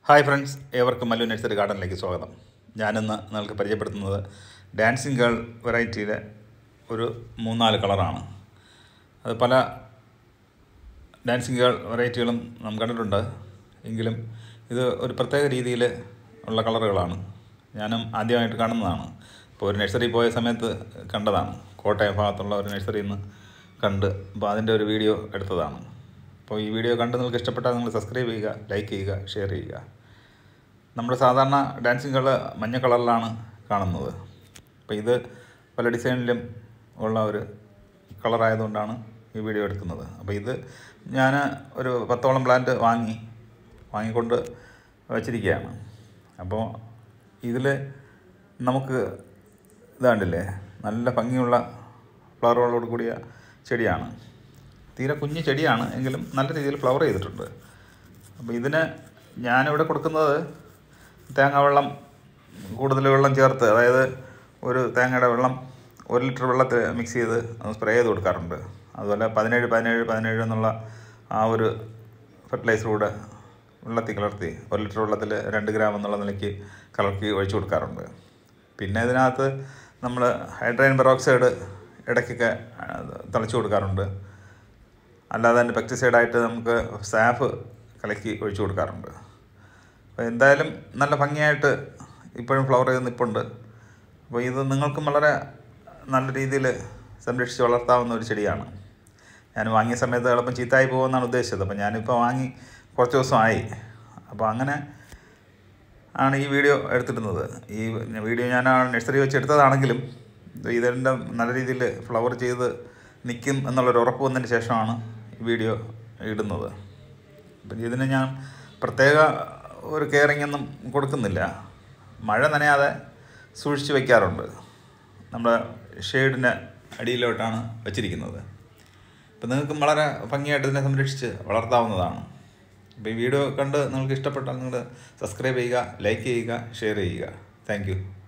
hi friends ഏവർക്കും Mallu nursery ഗാർഡനിലേക്ക് സ്വാഗതം ഞാനിന്ന് നിങ്ങൾക്ക് പരിചയപ്പെടുത്തുന്നത് ഡാൻസിങ് ഗേൾ വെറൈറ്റിയിലെ ഒരു മൂന്നാല് കളറാണ് അത് പല ഡാൻസിങ് ഗേൾ വെറൈറ്റികളും നാം കണ്ടിട്ടുണ്ട് എങ്കിലും ഇത് ഒരു പ്രത്യേക രീതിയിൽ ഉള്ള കളറുകളാണ് ഞാനും ആദ്യമായിട്ട് കാണുന്നതാണ് ഇപ്പോൾ ഒരു നഴ്സറി പോയ സമയത്ത് കണ്ടതാണ് കോട്ടയം ഭാഗത്തുള്ള ഒരു നഴ്സറിയിൽ നിന്ന് കണ്ട് അപ്പോൾ അതിൻ്റെ ഒരു വീഡിയോ എടുത്തതാണ് അപ്പോൾ ഈ വീഡിയോ കണ്ട് നിങ്ങൾക്ക് ഇഷ്ടപ്പെട്ടാൽ നിങ്ങൾ സബ്സ്ക്രൈബ് ചെയ്യുക ലൈക്ക് ചെയ്യുക ഷെയർ ചെയ്യുക നമ്മൾ സാധാരണ ഡാൻസിങ് കളർ മഞ്ഞ കളറിലാണ് കാണുന്നത് അപ്പോൾ ഇത് പല ഡിസൈനിലും ഉള്ള ഒരു കളറായതുകൊണ്ടാണ് ഈ വീഡിയോ എടുക്കുന്നത് അപ്പോൾ ഇത് ഞാൻ ഒരു പത്തോളം പ്ലാന്റ് വാങ്ങി വാങ്ങിക്കൊണ്ട് വച്ചിരിക്കുകയാണ് അപ്പോൾ ഇതിൽ നമുക്ക് ഇതാണ്ടില്ലേ നല്ല ഭംഗിയുള്ള ഫ്ലവറുകളോട് കൂടിയ ചെടിയാണ് തീരെ കുഞ്ഞു ചെടിയാണ് എങ്കിലും നല്ല രീതിയിൽ ഫ്ലവർ ചെയ്തിട്ടുണ്ട് അപ്പോൾ ഇതിന് ഞാനിവിടെ കൊടുക്കുന്നത് തേങ്ങ വെള്ളം കൂടുതൽ വെള്ളം ചേർത്ത് അതായത് ഒരു തേങ്ങയുടെ വെള്ളം ഒരു ലിറ്റർ വെള്ളത്തിൽ മിക്സ് ചെയ്ത് ഒന്ന് സ്പ്രേ ചെയ്ത് കൊടുക്കാറുണ്ട് അതുപോലെ പതിനേഴ് പതിനേഴ് പതിനേഴ് എന്നുള്ള ആ ഒരു ഫെർട്ടിലൈസർ കൂടെ വെള്ളത്തിൽ കലർത്തി ഒരു ലിറ്റർ വെള്ളത്തിൽ രണ്ട് ഗ്രാം എന്നുള്ള നിലയ്ക്ക് കലർത്തി ഒഴിച്ചു കൊടുക്കാറുണ്ട് പിന്നെ ഇതിനകത്ത് നമ്മൾ ഹൈഡ്രജൻ പെറോക്സൈഡ് ഇടയ്ക്കൊക്കെ ആ, തളിച്ചു കൊടുക്കാറുണ്ട് അല്ലാതെ തന്നെ പെക്ടിസൈഡായിട്ട് നമുക്ക് സാഫ് കലക്കി ഒഴിച്ചു കൊടുക്കാറുണ്ട് അപ്പോൾ എന്തായാലും നല്ല ഭംഗിയായിട്ട് ഇപ്പോഴും ഫ്ലവർ ചെയ്ത് നിൽപ്പുണ്ട് അപ്പോൾ ഇത് നിങ്ങൾക്കും വളരെ നല്ല രീതിയിൽ സംരക്ഷിച്ച് വളർത്താവുന്ന ഒരു ചെടിയാണ് ഞാൻ വാങ്ങിയ സമയത്ത് എളുപ്പം ചീത്തായി പോകുമെന്നാണ് ഉദ്ദേശിച്ചത് അപ്പോൾ ഞാനിപ്പോൾ വാങ്ങി കുറച്ച് ദിവസമായി അപ്പോൾ അങ്ങനെ ആണ് ഈ വീഡിയോ എടുത്തിരുന്നത് ഈ വീഡിയോ ഞാൻ ആ നഴ്സറി വെച്ച് എടുത്തതാണെങ്കിലും ഇതിൻ്റെ നല്ല രീതിയിൽ ഫ്ലവർ ചെയ്ത് നിൽക്കും എന്നുള്ളൊരു ഉറപ്പ് വന്നതിന് ശേഷമാണ് ഈ വീഡിയോ ഇടുന്നത് അപ്പം ഇതിന് ഞാൻ പ്രത്യേക ഒരു കെയറിംഗ് ഒന്നും കൊടുക്കുന്നില്ല മഴ നനയാതെ സൂക്ഷിച്ച് വയ്ക്കാറുണ്ട് നമ്മുടെ ഷെയ്ഡിന് അടിയിലോട്ടാണ് വച്ചിരിക്കുന്നത് അപ്പം നിങ്ങൾക്കും വളരെ ഭംഗിയായിട്ട് ഇതിനെ സംരക്ഷിച്ച് വളർത്താവുന്നതാണ് അപ്പോൾ ഈ വീഡിയോ കണ്ട് നിങ്ങൾക്ക് ഇഷ്ടപ്പെട്ടാൽ നിങ്ങൾ സബ്സ്ക്രൈബ് ചെയ്യുക ലൈക്ക് ചെയ്യുക ഷെയർ ചെയ്യുക താങ്ക്